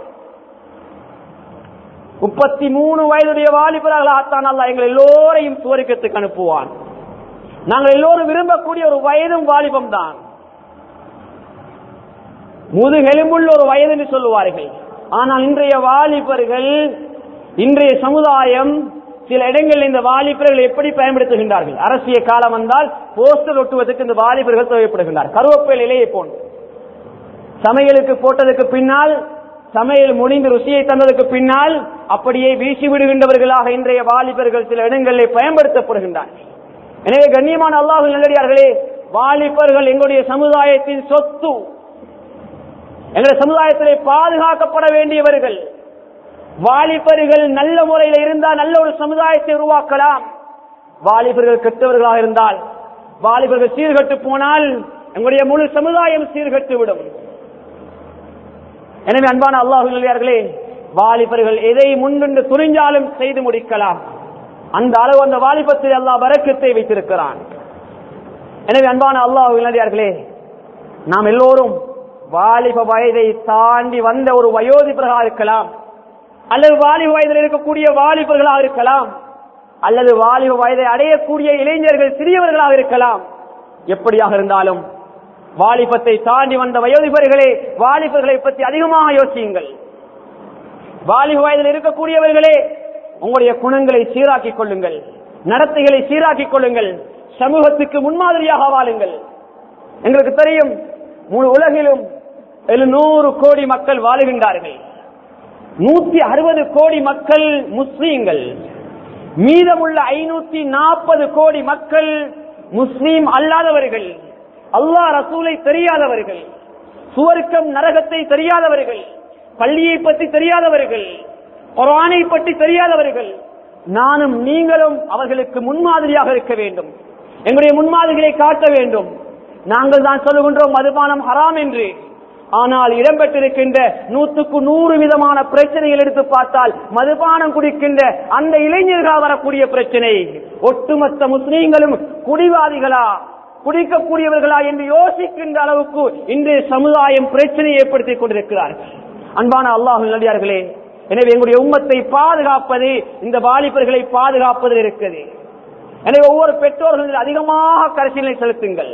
முப்பத்தி மூணு வயதுடைய வாலிபர்களாகத்தான் அல்லா எங்கள் எல்லோரையும் சுவருக்கத்துக்கு அனுப்புவான் நாங்கள் எல்லோரும் விரும்பக்கூடிய ஒரு வயதும் வாலிபம் தான் முதுகெலும்புள்ள ஒரு வயது என்று சொல்லுவார்கள் ஆனால் இன்றைய வாலிபர்கள் இன்றைய சமுதாயம் சில இடங்களில் இந்த வாலிபர்கள் எப்படி பயன்படுத்துகின்றார்கள் அரசியல் காலம் வந்தால் போஸ்டர் ஒட்டுவதற்கு இந்த வாலிபர்கள் தேவைப்படுகின்றார் கருவேப்பில் இலையை போன்று சமையலுக்கு போட்டதுக்கு பின்னால் சமையல் முடிந்து ருசியை தந்ததுக்கு பின்னால் அப்படியே வீசி விடுகின்றவர்களாக இன்றைய வாலிபர்கள் சில இடங்களில் பயன்படுத்தப்படுகின்றார்கள் எனவே கண்ணியமான அல்லாஹு நல்லடியார்களே வாலிபர்கள் எங்களுடைய சமுதாயத்தின் சொத்து எங்களுடைய சமுதாயத்திலே பாதுகாக்கப்பட வேண்டியவர்கள் வாலிபர்கள் நல்ல முறையில் இருந்தால் நல்ல ஒரு சமுதாயத்தை உருவாக்கலாம் வாலிபர்கள் கெட்டவர்களாக இருந்தால் வாலிபர்கள் சீர்கட்டு போனால் எங்களுடைய முழு சமுதாயம் சீர்கட்டு விடும் எனவே அன்பான அல்லாஹர்களே வாலிபர்கள் எதை முன்னின்று துணிஞ்சாலும் செய்து முடிக்கலாம் அந்த அளவு அந்த வாலிபத்தில் அல்லாஹ் வரக்கத்தை வைத்திருக்கிறான் எனவே அன்பான அல்லாஹர்களே நாம் எல்லோரும் வாலிப வயதை தாண்டி வந்த ஒரு வயோதிபர்களாக இருக்கலாம் அல்லது வாலிப வயதில் இருக்கக்கூடிய வாலிபர்களாக இருக்கலாம் அல்லது வாலிப வயதை அடையக்கூடிய இளைஞர்கள் சிறியவர்களாக இருக்கலாம் எப்படியாக இருந்தாலும் வாலிபத்தை தாண்டி வந்த வயோதிபர்களே வாலிபர்களை பற்றி அதிகமாக யோசியுங்கள் வாலிப வயதில் இருக்கக்கூடியவர்களே உங்களுடைய குணங்களை சீராக்கிக் கொள்ளுங்கள் நடத்தைகளை சீராக்கிக் கொள்ளுங்கள் சமூகத்துக்கு முன்மாதிரியாக வாழுங்கள் எங்களுக்கு தெரியும் முழு உலகிலும் எழுநூறு கோடி மக்கள் வாழுகின்றார்கள் நூத்தி அறுபது கோடி மக்கள் முஸ்லீம்கள் மீதமுள்ள ஐநூத்தி நாற்பது கோடி மக்கள் முஸ்லீம் அல்லாதவர்கள் அல்லாஹ் ரசூலை தெரியாதவர்கள் சுவர்க்கம் நரகத்தை தெரியாதவர்கள் பள்ளியை பற்றி தெரியாதவர்கள் குரானை பற்றி தெரியாதவர்கள் நானும் நீங்களும் அவர்களுக்கு முன்மாதிரியாக இருக்க வேண்டும் எங்களுடைய முன்மாதிரிகளை காட்ட வேண்டும் நாங்கள் தான் சொல்லுகின்றோம் மதுபானம் ஹராம் என்று ஆனால் இடம்பெற்றிருக்கின்ற நூற்றுக்கு நூறு விதமான பிரச்சனைகள் எடுத்து பார்த்தால் மதுபானம் குடிக்கின்ற அந்த இளைஞர்கள் வரக்கூடிய பிரச்சனை ஒட்டுமொத்த முஸ்லீம்களும் குடிவாதிகளா குடிக்கக்கூடியவர்களா என்று யோசிக்கின்ற அளவுக்கு இன்று சமுதாயம் பிரச்சனையை ஏற்படுத்திக் கொண்டிருக்கிறார்கள் அன்பான அல்லாஹு நல்லடியார்களே எனவே எங்களுடைய உம்மத்தை பாதுகாப்பது இந்த வாலிபர்களை பாதுகாப்பதில் இருக்குது எனவே ஒவ்வொரு பெற்றோர்கள் அதிகமாக கரிசீலனை செலுத்துங்கள்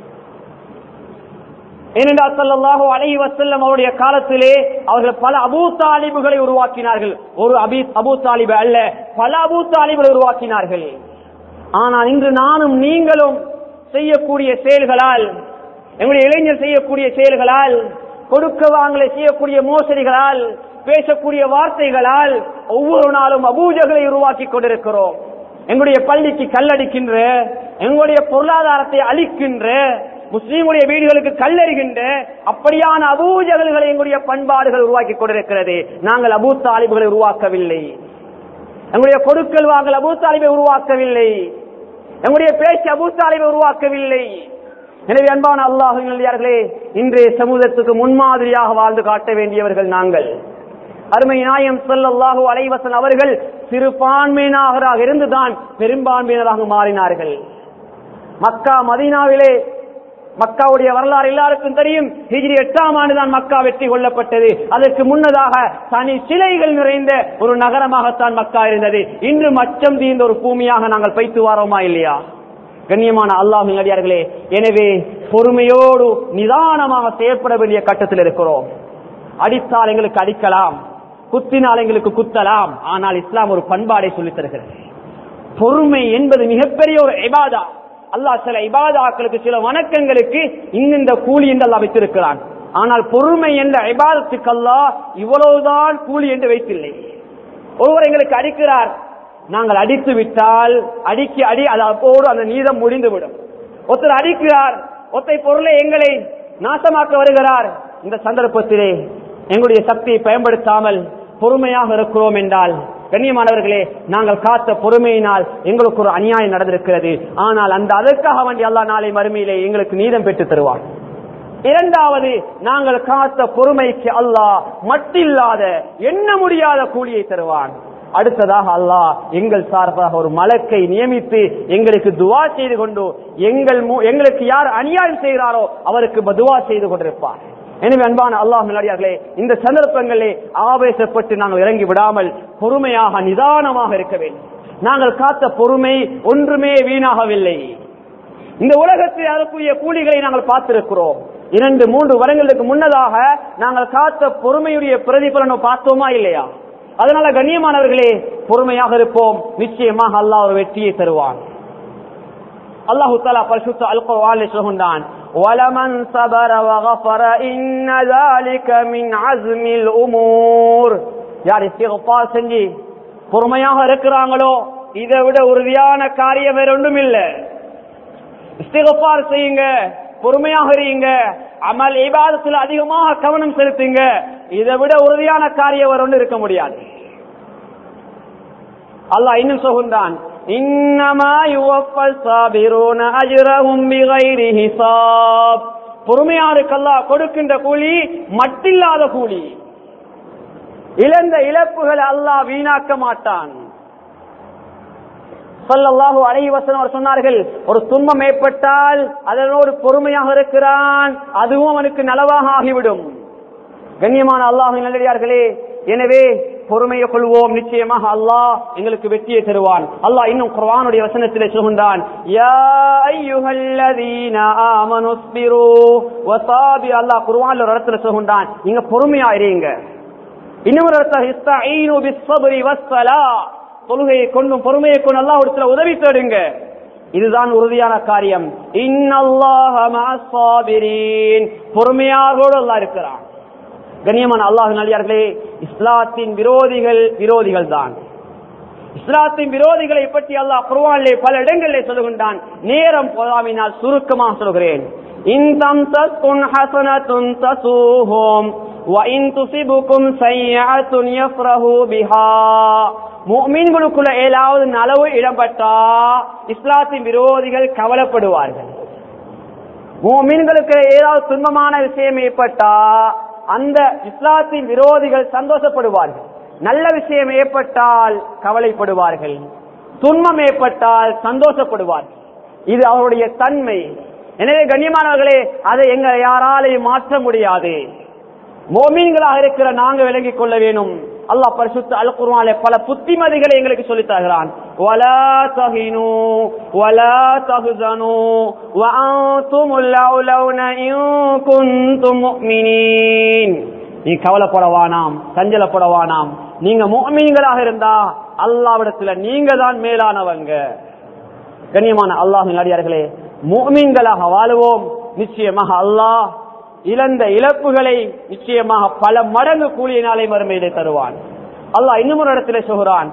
ஏனென்றால் சல்லல்லாஹு அலைஹி வஸல்லம் அவருடைய காலத்திலே அவர்கள் பல அபூ தாலிபுகளை உருவாக்கினார்கள் ஒரு அபி அபூ தாலிபு அல்ல பல அபூ தாலிபுகளை உருவாக்கினார்கள் ஆனால் இன்று நானும் நீங்களும் செய்யக்கூடிய செயல்களால் எங்களுடைய இளைஞர் செய்யக்கூடிய செயல்களால் கொடுக்க வாங்கலை செய்யக்கூடிய மோசடிகளால் பேசக்கூடிய வார்த்தைகளால் ஒவ்வொரு நாளும் அபூஜகளை உருவாக்கி கொண்டிருக்கிறோம் எங்களுடைய பள்ளிக்கு கல்லடிக்கின்ற எங்களுடைய பொருளாதாரத்தை அழிக்கின்ற முஸ்லீமுடைய வீடுகளுக்கு கல்லறிகின்ற அப்படியான அபூஜகல்களை எங்களுடைய பண்பாடுகள் உருவாக்கி கொண்டிருக்கிறது நாங்கள் அபூ தாலிபுகளை உருவாக்கவில்லை எங்களுடைய கொடுக்கல் வாங்கல் அபூ தாலிபை உருவாக்கவில்லை எங்களுடைய பேச்சு அபூ தாலிபை உருவாக்கவில்லை எனவே அன்பான அல்லாஹர்களே இன்றைய சமூகத்துக்கு முன்மாதிரியாக வாழ்ந்து காட்ட வேண்டியவர்கள் நாங்கள் அருமை நாயம் சொல்லல்லாஹு அலைவசன் அவர்கள் சிறுபான்மையினராக இருந்துதான் பெரும்பான்மையினராக மாறினார்கள் மக்கா மதீனாவிலே மக்காவுடைய வரலாறு எல்லாருக்கும் தெரியும் ஹிஜ்ரி எட்டாம் ஆண்டு தான் மக்கா வெற்றி கொள்ளப்பட்டது அதற்கு முன்னதாக தனி சிலைகள் நிறைந்த ஒரு நகரமாகத்தான் மக்கா இருந்தது இன்று மச்சம் தீர்ந்த ஒரு பூமியாக நாங்கள் பைத்து வாரோமா இல்லையா கண்ணியமான அல்லாஹின் அடியார்களே எனவே பொறுமையோடு நிதானமாக செயற்பட வேண்டிய கட்டத்தில் இருக்கிறோம் அடித்தால் எங்களுக்கு அடிக்கலாம் குத்தினால் எங்களுக்கு குத்தலாம் ஆனால் இஸ்லாம் ஒரு பண்பாடை சொல்லித் தருகிறது பொறுமை என்பது மிகப்பெரிய ஒரு இபாதா அல்லாஹ் சில இபாதாக்களுக்கு சில வணக்கங்களுக்கு இந்த கூலி என்று அல்லாஹ் வைத்திருக்கிறான் ஆனால் பொறுமை என்ற இபாதத்துக்கு அல்லாஹ் இவ்வளவுதான் கூலி என்று வைத்தில்லை ஒருவர் எங்களுக்கு அடிக்கிறார் நாங்கள் அடித்து விட்டால் அடிக்கி அடி அது அப்போடு அந்த நீதம் முடிந்துவிடும் ஒருத்தர் அடிக்கிறார் ஒத்தை பொருளை எங்களை நாசமாக்க வருகிறார் இந்த சந்தர்ப்பத்திலே எங்களுடைய சக்தியை பயன்படுத்தாமல் பொறுமையாக இருக்கிறோம் என்றால் கண்ணியமானவர்களே நாங்கள் காத்த பொறுமையினால் எங்களுக்கு ஒரு அநியாயம் நடந்திருக்கிறது ஆனால் அந்த அதற்காக வேண்டி அல்லா நாளை மறுமையிலே எங்களுக்கு நீதம் பெற்று தருவார் இரண்டாவது நாங்கள் காத்த பொறுமைக்கு அல்லாஹ் மட்டில்லாத எண்ண முடியாத கூலியை தருவான் அடுத்ததாக அல்லாஹ் எங்கள் சார்பாக ஒரு மலக்கை நியமித்து எங்களுக்கு துவா செய்து கொண்டு எங்கள் எங்களுக்கு யார் அநியாயம் செய்கிறாரோ அவருக்கு துவா செய்து கொண்டிருப்பார் எனவே அன்பான அல்லாஹ் மில்லாடியார்களே இந்த சந்தர்ப்பங்களே ஆவேசப்பட்டு நாங்கள் இறங்கி விடாமல் பொறுமையாக நிதானமாக இருக்க வேண்டும் நாங்கள் காத்த பொறுமை ஒன்றுமே வீணாகவில்லை இந்த உலகத்தில் அதற்குரிய கூலிகளை நாங்கள் பார்த்திருக்கிறோம் இரண்டு மூன்று வருடங்களுக்கு முன்னதாக நாங்கள் காத்த பொறுமையுடைய பிரதிபலனை பார்த்தோமா இல்லையா அதனால கண்ணியமானவர்களே பொறுமையாக இருப்போம் நிச்சயமாக அல்லாஹ் ஒரு வெற்றியை தருவான் அல்லாஹு தாலா பரிசுத்த அல் குர்ஆனில் சொல்கின்றான் وَلَمَنْ صَبَرَ وَغَفَرَ إِنَّ ذَلِكَ مِنْ عَزْمِ الْأُمُورِ யார் இஸ்திக்ஃபார் செஞ்சு பொறுமையாக இருக்கிறாங்களோ இதை விட உறுதியான காரியம் வேற ஒன்றும் இல்ல இஸ்திக்ஃபார் செய்யுங்க பொறுமையாக இருங்க அமல் இபாதத்தில் அதிகமாக கவனம் செலுத்துங்க இதை விட உறுதியான காரியம் வேற ஒன்று இருக்க முடியாது அல்லாஹ் இன்னும் சொல்கின்றான் இன்னமா யுவஃபல் சாபிரூன அஜ்ரஹும் பிகைரி ஹிசாப் பொறுமையாருக்கு அல்லாஹ் கொடுக்கின்ற கூலி மட்டில்லாத கூலி இழந்த இழப்புகளை அல்லாஹ் வீணாக்க மாட்டான் சொல்லல்லாஹு அலைஹி வஸல்லம் அவர் சொன்னார்கள் ஒரு துன்பம் ஏற்பட்டால் அதனோடு பொறுமையாக இருக்கிறான் அதுவும் அவனுக்கு நலவாக ஆகிவிடும் கண்ணியமான அல்லாஹ் நல்லடியார்களே எனவே பொறுமையை கொள்வோம் நிச்சயமாக அல்லாஹ் எங்களுக்கு வெற்றியை தருவான் அல்லாஹ் இன்னும் குர்ஆனுடைய வசனத்திலே சொல்கின்றான் யா அய்யுஹல்லதீன ஆமனு ஸ்பிரு வஸாபி அல்லாஹ் குர்ஆன்ல ஒரு இடத்துல சொல்கின்றான் நீங்க பொறுமையா இருங்க இன்னொரு இடத்துல இஸ்தஈனு பிஸ்ஸப்ரி வஸ்ஸலா தொழுகையை கொண்டும் பொறுமையை கொண்டு அல்லாஹ் இடத்துல உதவி தேடுங்க இதுதான் உறுதியான காரியம் இன்னல்லாஹ மஅஸ் ஸாபிரீன் பொறுமையாரோடு அல்லாஹ் இருக்கிறான் கண்ணியமான அல்லாஹ் நல்லியார்களே இஸ்லாத்தின் விரோதிகள் விரோதிகள் தான் இஸ்லாத்தின் விரோதிகளை பற்றி அல்லாஹ் குர்ஆனிலே பல இடங்களிலே சொல்லுகின்றான் நேரம் போதாமினால் சுருக்கமாக சொல்கிறேன் இன் தம்சஸ்குன் ஹஸனத்துன் தசூஹும் وَإِن تُصِبْكُمْ سَيِّئَةٌ يَفْرَحُوا بِهَا முஃமின்களுக்குள்ள ஏதாவது நலவு இடம்பட்டா இஸ்லாத்தின் விரோதிகள் கவலைப்படுவார்கள் முஃமின்களுக்கு ஏதாவது துன்பமான விஷயம் ஏற்பட்டா அந்த இஸ்லாத்தின் விரோதிகள் சந்தோஷப்படுவார்கள் நல்ல விஷயம் ஏற்பட்டால் கவலைப்படுவார்கள் துன்பம் ஏற்பட்டால் சந்தோஷப்படுவார்கள் இது அவருடைய தன்மை எனவே கண்ணியமானவர்களே அதை எங்களை யாராலையும் மாற்ற முடியாது மோமீன்களாக இருக்கிற நாங்க விளங்கிக் கொள்ள வேணும் அல்லாஹ் பரிசுத்த அல் குர்ஆனிலே பல புத்திமதிகளை எங்களுக்கு சொல்லித் தருகிறான் வலா தஹினு வலா தஹ்சனு வஅன்துமுல் லௌலௌன இன் குன்தும் முஃமினீன் நீ கவலைப்படவானாம் சஞ்சலப்படவானாம் நீங்க முஃமின்களாக இருந்தா அல்லாஹ்விடத்துல நீங்க தான் மேலானவங்க கண்ணியமான அல்லாஹ்வின் அடியார்களே முஃமின்களாக வாழுவோம் நிச்சயமாக அல்லாஹ் இழந்த இழப்புகளை நிச்சயமாக பல மடங்கு கூலிய நாளை மறுமையிலே தருவான் அல்லாஹ் இன்னும் ஒரு இடத்துல சொல்கிறான்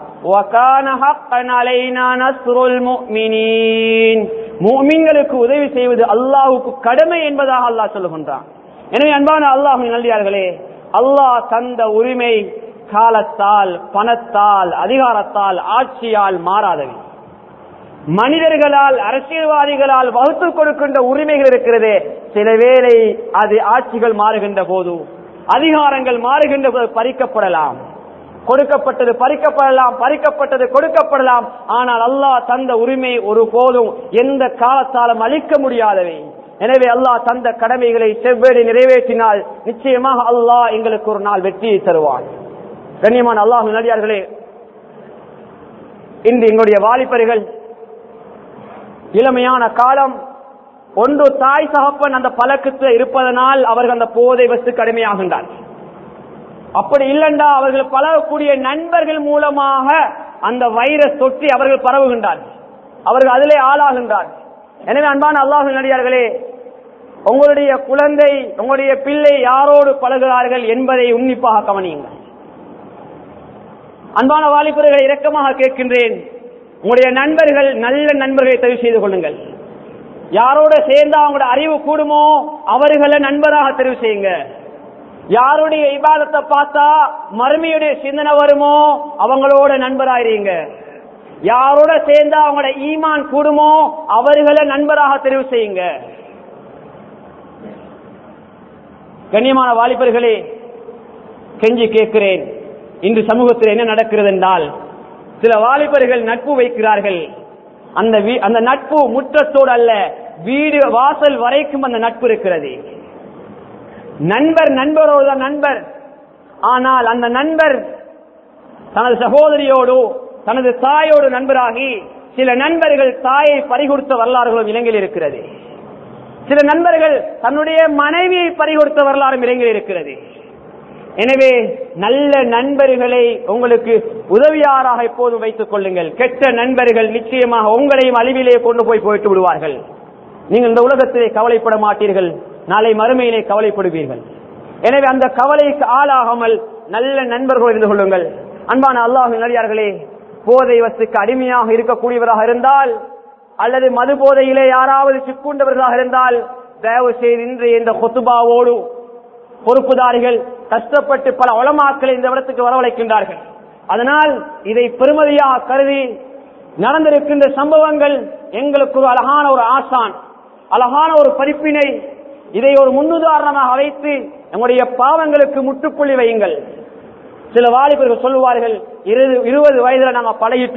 முஃமின்களுக்கு உதவி செய்வது அல்லாஹுக்கு கடமை என்பதாக அல்லாஹ் சொல்லுகின்றான் எனவே அன்பான அல்லாஹ் நல்லியார்களே அல்லாஹ் தந்த உரிமை காலத்தால் பணத்தால் அதிகாரத்தால் ஆட்சியால் மாறாதவை மனிதர்களால் அரசியல்வாதிகளால் வகுத்து கொடுக்கின்ற உரிமைகள் இருக்கிறது சில வேளை அது ஆட்சிகள் மாறுகின்ற போது அதிகாரங்கள் மாறுகின்ற போது பறிக்கப்படலாம் கொடுக்கப்பட்டது பறிக்கப்படலாம் பறிக்கப்பட்டது கொடுக்கப்படலாம் ஆனால் அல்லாஹ் தந்த உரிமை ஒரு போதும் எந்த காலத்தாலும் அளிக்க முடியாதவை எனவே அல்லாஹ் தந்த கடமைகளை செவ்வேறு நிறைவேற்றினால் நிச்சயமாக அல்லாஹ் எங்களுக்கு ஒரு நாள் வெற்றியை தருவான் கண்ணியமான அல்லாஹ் நடிகார்களே இன்று எங்களுடைய வாலிபர்கள் இளமையான காலம் ஒன்று தாய் சகப்பன் அந்த பழக்கத்தில் இருப்பதனால் அவர்கள் அந்த போதை வசு கடுமையாகின்றார் அப்படி இல்லைண்டா அவர்கள் பழகக்கூடிய நண்பர்கள் மூலமாக அந்த வைரஸ் தொற்றி அவர்கள் பரவுகின்றார் அவர்கள் அதிலே ஆளாகின்றார் எனவே அன்பான அல்லாஹ் நடிகார்களே உங்களுடைய குழந்தை உங்களுடைய பிள்ளை யாரோடு பழகுகிறார்கள் என்பதை உன்னிப்பாக கவனியுங்கள் அன்பான வாலிபர்களை இரக்கமாக கேட்கின்றேன் உங்களுடைய நண்பர்கள் நல்ல நண்பர்களை தெரிவு செய்து கொள்ளுங்கள் யாரோட சேர்ந்தா அவங்களோட அறிவு கூடுமோ அவர்களை நண்பராக தெரிவு செய்யுங்க யாருடைய இபாதத்தை பார்த்தா மறுமையுடைய சிந்தனை வருமோ அவங்களோட நண்பராயிருங்க யாரோட சேர்ந்தா அவங்களோட ஈமான் கூடுமோ அவர்களை நண்பராக தெரிவு செய்யுங்க கண்ணியமான வாலிபர்களே கெஞ்சி கேட்கிறேன் இன்று சமூகத்தில் என்ன நடக்கிறது என்றால் சில வாலிபர்கள் நட்பு வைக்கிறார்கள் அந்த அந்த நட்பு முற்றத்தோடு அல்ல வீடு வாசல் வரைக்கும் அந்த நட்பு இருக்கிறது நண்பர் நண்பரோடு தான் நண்பர் ஆனால் அந்த நண்பர் தனது சகோதரியோடு தனது தாயோடு நண்பராகி சில நண்பர்கள் தாயை பறிகொடுத்த வரலாறுகளும் இலங்கையில் இருக்கிறது சில நண்பர்கள் தன்னுடைய மனைவியை பறிகொடுத்த வரலாறும் இலங்கையில் இருக்கிறது எனவே நல்ல நண்பர்களை உங்களுக்கு உதவியாராக எப்போதும் வைத்துக் கொள்ளுங்கள் கெட்ட நண்பர்கள் நிச்சயமாக உங்களையும் அழிவிலே கொண்டு போய் போயிட்டு விடுவார்கள் நீங்கள் இந்த உலகத்திலே கவலைப்பட மாட்டீர்கள் நாளை மறுமையிலே கவலைப்படுவீர்கள் எனவே அந்த கவலைக்கு ஆளாகாமல் நல்ல நண்பர்கள் இருந்து கொள்ளுங்கள் அன்பான அல்லாஹ் நடிகார்களே போதை வசுக்கு அடிமையாக இருக்கக்கூடியவராக இருந்தால் அல்லது மது போதையிலே யாராவது சிக்குண்டவர்களாக இருந்தால் தயவு செய்து இன்றைய இந்த கொத்துபாவோடு பொறுப்புதாரிகள் கஷ்டப்பட்டு பல உளமாக்களை இந்த இடத்துக்கு வரவழைக்கின்றார்கள் அதனால் இதை பெருமதியாக கருதி நடந்திருக்கின்ற சம்பவங்கள் எங்களுக்கு ஒரு அழகான ஒரு ஆசான் அழகான ஒரு படிப்பினை இதை ஒரு முன்னுதாரணமாக வைத்து நம்முடைய பாவங்களுக்கு முற்றுப்புள்ளி வையுங்கள் சில வாலிபர்கள் சொல்லுவார்கள் இருபது வயதுல நாங்க பழகிட்டோம்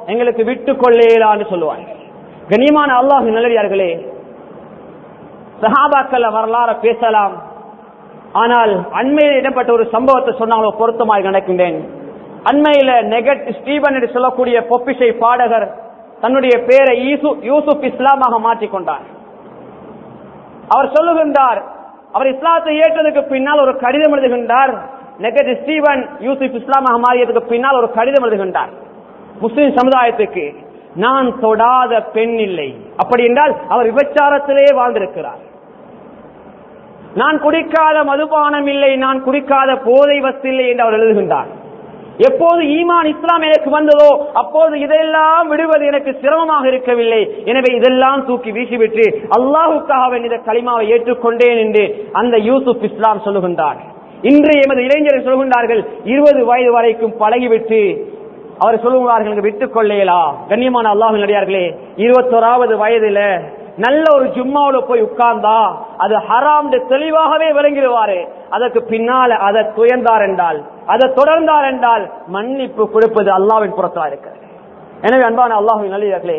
எங்களுக்கு விட்டு கொள்ளேலான்னு சொல்லுவாங்க கண்ணியமான அல்லாஹ் நல்லடியார்களே சஹாபாக்கள் வரலாற பேசலாம் ஆனால் அண்மையில் இடம்பெற்ற ஒரு சம்பவத்தை சொன்னாலும் பொருத்தமாக நினைக்கின்றேன் அண்மையில நெகட் ஸ்டீபன் என்று சொல்லக்கூடிய பொப்பிசை பாடகர் தன்னுடைய பேரை யூசுப் இஸ்லாமாக மாற்றிக்கொண்டார் அவர் சொல்லுகின்றார் அவர் இஸ்லாத்தை ஏற்றதுக்கு பின்னால் ஒரு கடிதம் எழுதுகின்றார் நெகட் ஸ்டீவன் யூசுப் இஸ்லாமாக மாறியதுக்கு பின்னால் ஒரு கடிதம் எழுதுகின்றார் முஸ்லிம் சமுதாயத்துக்கு நான் தொடாத பெண் இல்லை அப்படி என்றால் அவர் விபச்சாரத்திலே வாழ்ந்திருக்கிறார் நான் குடிக்காத மதுபானம் இல்லை நான் குடிக்காத போதை வஸ்து இல்லை என்று அவர் எழுதுகின்றார் எப்போது ஈமான் இஸ்லாம் எனக்கு வந்ததோ அப்போது இதெல்லாம் விடுவது எனக்கு சிரமமாக இருக்கவில்லை எனவே இதெல்லாம் தூக்கி வீசிவிட்டு அல்லாஹுக்காக இந்த களிமாவை ஏற்றுக்கொண்டேன் என்று அந்த யூசுப் இஸ்லாம் சொல்லுகின்றார் இன்று எமது இளைஞர்கள் சொல்கின்றார்கள் இருபது வயது வரைக்கும் பழகிவிட்டு அவர் சொல்லுகிறார்கள் விட்டுக் கொள்ளையலா கண்ணியமான அல்லாஹின் நடிகார்களே இருபத்தோராவது வயதுல நல்ல ஒரு ஜும்மாவுல போய் உட்கார்ந்தா அது ஹராம் தெளிவாகவே விளங்கிடுவாரு அதற்கு பின்னால அதை துயர்ந்தார் என்றால் அதை தொடர்ந்தார் என்றால் மன்னிப்பு கொடுப்பது அல்லாவின் புறத்தா இருக்கிறது எனவே அன்பான அல்லாஹின் நல்லே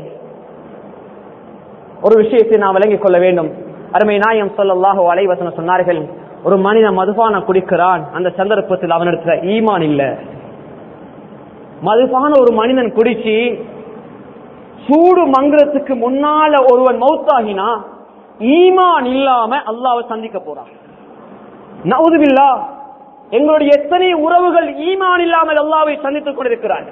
ஒரு விஷயத்தை நாம் விளங்கிக் கொள்ள வேண்டும் அருமை நாயம் சொல்லல்லாஹோ அலைவசன சொன்னார்கள் ஒரு மனிதன் மதுபானம் குடிக்கிறான் அந்த சந்தர்ப்பத்தில் அவனிடத்துல ஈமான் இல்ல மதுபான ஒரு மனிதன் குடிச்சு சூடு மங்குறதுக்கு முன்னால ஒருவன் மௌத்தாகினா ஈமான் இல்லாம அல்லாவை சந்திக்க போறான் நவுதுபில்லா எங்களுடைய எத்தனை உறவுகள் ஈமான் இல்லாமல் அல்லாவை சந்தித்துக் கொண்டிருக்கிறார்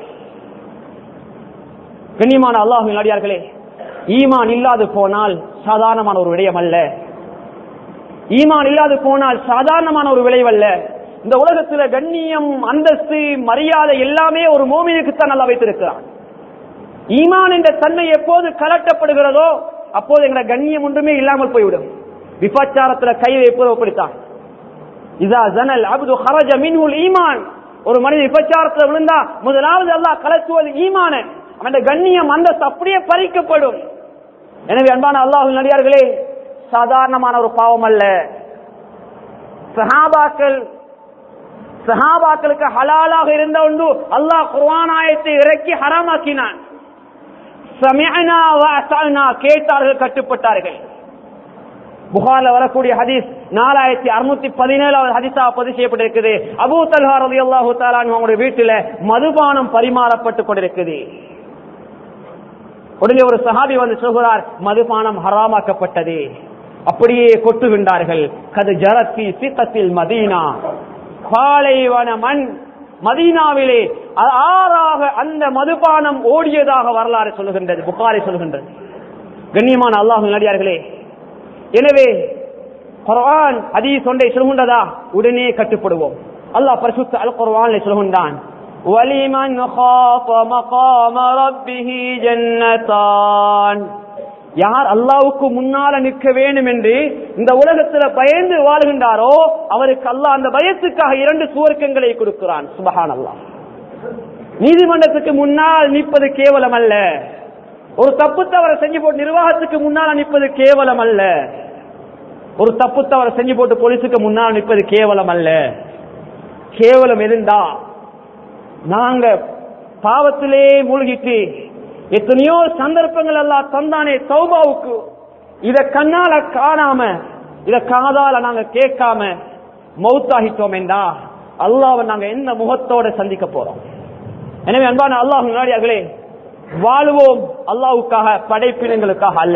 கண்ணியமான அல்லாஹின் அடியார்களே ஈமான் இல்லாது போனால் சாதாரணமான ஒரு விடயம் அல்ல ஈமான் இல்லாது போனால் சாதாரணமான ஒரு விளைவல்ல இந்த உலகத்துல கண்ணியம் அந்தஸ்து மரியாதை எல்லாமே ஒரு மோமினுக்குத்தான் நல்லா வைத்திருக்கிறான் ஈமான் என்ற தன்மை எப்போது கலட்டப்படுகிறதோ அப்போது எங்களை கண்ணியம் ஒன்றுமே இல்லாமல் போய்விடும் விபச்சாரத்துல கை வைப்பது அப்படித்தான் இதா ஜனல் அப்து ஹரஜ மின்ஹுல் ஈமான் ஒரு மனித விபச்சாரத்துல விழுந்தா முதலாவது அல்லாஹ் கலத்துவது ஈமான அவன் கண்ணியம் அந்தஸ்து அப்படியே பறிக்கப்படும் எனவே அன்பான அல்லாஹ் நடிகார்களே சாதாரணமான ஒரு பாவம் அல்ல சஹாபாக்கள் சஹாபாக்களுக்கு ஹலாலாக இருந்த ஒன்று அல்லாஹ் குர்ஆன் ஆயத்தை இறக்கி ஹராமாக்கினான் சமிஅனா வ அஸஅனா கேட்டார்கள் கட்டுப்பட்டார்கள் புகார்ல வரக்கூடிய ஹதீஸ் நாலாயிரத்தி அறுநூத்தி பதினேழாவது ஹதீஸா பதிவு செய்யப்பட்டிருக்குது அபூ தல்ஹா ரலியல்லாஹு தஆலா அவங்களுடைய வீட்டில மதுபானம் பரிமாறப்பட்டு கொண்டிருக்குது உடனே ஒரு சஹாபி வந்து சொல்கிறார் மதுபானம் ஹராமாக்கப்பட்டது அப்படியே கொட்டுகின்றார்கள் கது ஜரத்தி சித்தத்தில் மதீனா பாலைவன மண் மதீனாவிலே ஆறாக அந்த மதுபானம் ஓடியதாக வரலாறு சொல்லுகின்றது புகாரை சொல்லுகின்றது கண்ணியமான அல்லாஹ் நடிகார்களே எனவே குர்ஆன் ஹதீஸ் ஒன்றை சொல்கின்றதா உடனே கட்டுப்படுவோம் அல்லாஹ் பரிசுத்த அல் குர்ஆனில் சொல்கின்றான் وَلِمَنْ خَافَ مَقَامَ رَبِّهِ جَنَّتَانِ யார் அல்லாவுக்கு முன்னால நிற்க வேண்டும் என்று இந்த உலகத்துல பயந்து வாழ்கின்றாரோ அவருக்கு அல்லாஹ் அந்த பயத்துக்காக இரண்டு சுவர்க்கங்களை கொடுக்கிறான் சுபஹான் அல்லாஹ் நீதிமன்றத்துக்கு முன்னால் நிற்பது கேவலம் அல்ல ஒரு தப்பு தவறை செஞ்சு போட்டு நிர்வாகத்துக்கு முன்னால் நிற்பது கேவலம் அல்ல ஒரு தப்பு தவறை செஞ்சு போட்டு போலீஸுக்கு முன்னால் நிற்பது கேவலம் அல்ல கேவலம் இருந்தா நாங்க பாவத்திலே மூழ்கிட்டு எத்தனையோ சந்தர்ப்பங்கள் எல்லாம் தந்தானே சௌபாவுக்கு இத கண்ணால காணாம இத காதால நாங்க கேட்காம மௌத்தாகிட்டோம் என்றா அல்லாவை நாங்க எந்த முகத்தோட சந்திக்க போறோம் எனவே அன்பான அல்லாஹ் முன்னாடியார்களே வாழுவோம் அல்லாவுக்காக படைப்பினங்களுக்காக அல்ல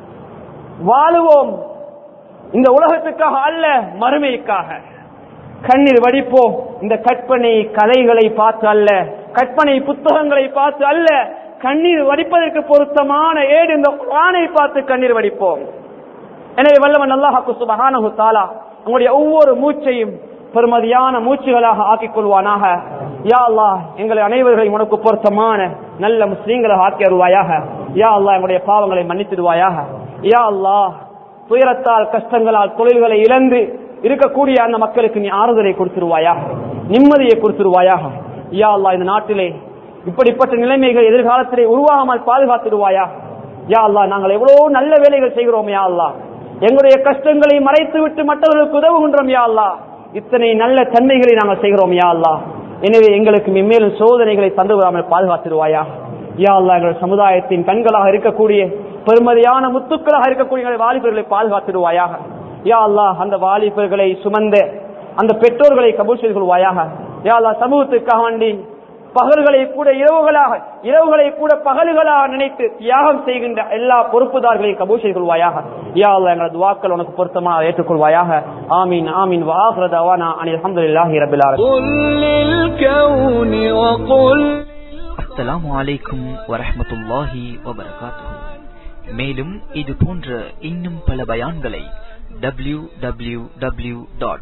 வாழுவோம் இந்த உலகத்துக்காக அல்ல மறுமைக்காக கண்ணீர் வடிப்போம் இந்த கற்பனை கதைகளை பார்த்து அல்ல கற்பனை புத்தகங்களை பார்த்து அல்ல கண்ணீர் வடிப்பதற்கு பொருத்தமான ஏடு இந்த குரானை பார்த்து கண்ணீர் வடிப்போம் எனவே வல்லவன் அல்லாஹாக்கு சுபஹானஹு தாலா உங்களுடைய ஒவ்வொரு மூச்சையும் பெருமதியான மூச்சுகளாக ஆக்கிக் கொள்வானாக யா அல்லாஹ் எங்களை அனைவர்களையும் உனக்கு பொருத்தமான நல்ல முஸ்லீம்களாக ஆக்கி வருவாயாக யா அல்லாஹ் எங்களுடைய பாவங்களை மன்னித்திடுவாயாக யா அல்லாஹ் துயரத்தால் கஷ்டங்களால் தொழில்களை இழந்து இருக்கக்கூடிய அந்த மக்களுக்கு நீ ஆறுதலை கொடுத்துருவாயாக நிம்மதியை கொடுத்துருவாயாக யா அல்லாஹ் இந்த நாட்டிலே இப்படிப்பட்ட நிலைமைகள் எதிர்காலத்திலே உருவாகாமல் பாதுகாத்துடுவாயா யா அல்லா நாங்கள் எவ்வளவு நல்ல வேலைகள் செய்கிறோம் யா அல்லா எங்களுடைய கஷ்டங்களை மறைத்து விட்டு மற்றவர்களுக்கு உதவுகின்றோம் யா அல்லா இத்தனை நல்ல தன்மைகளை நாங்கள் செய்கிறோம் யா அல்லா எனவே எங்களுக்கு மென்மேலும் சோதனைகளை தந்து விடாமல் பாதுகாத்துடுவாயா யா அல்லாஹ் எங்கள் சமுதாயத்தின் கண்களாக இருக்கக்கூடிய பெருமதியான முத்துக்களாக இருக்கக்கூடிய எங்கள் வாலிபர்களை பாதுகாத்திடுவாயாக யா அல்லாஹ் அந்த வாலிபர்களை சுமந்த அந்த பெற்றோர்களை கபூல் செய்து கொள்வாயாக யா அல்லாஹ் சமூகத்துக்காக வேண்டி பகல்களை கூட இரவுகளாக இரவுகளை கூட பகல்களாக நினைத்து தியாகம் செய்கின்ற எல்லா பொறுப்புதார்களையும் கபூல் செய்து கொள்வாயாக யா அல்லாஹ் எங்களது துவாக்கள் உனக்கு பொருத்தமாக ஏற்றுக்கொள்வாயாக ஆமீன் ஆமீன் வாஹ்ரத் அவானா அனில் அல்ஹம்துலில்லாஹி ரப்பில் ஆலமீன் قل للكون وقل அஸ்ஸலாமு அலைக்கும் வரஹ்மத்துல்லாஹி வபரகாத்துஹு மேலும் இது போன்ற இன்னும் பல பயான்களை W W W dot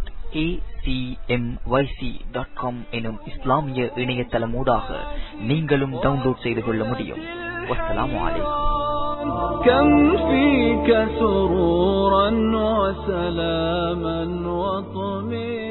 dot com எனும் இஸ்லாமிய இணையதளமூடாக நீங்களும் டவுன்லோட் செய்து கொள்ள முடியும் வஸ்ஸலாமு அலைக்கும் كم فيك سرورا وسلاما وطمئنا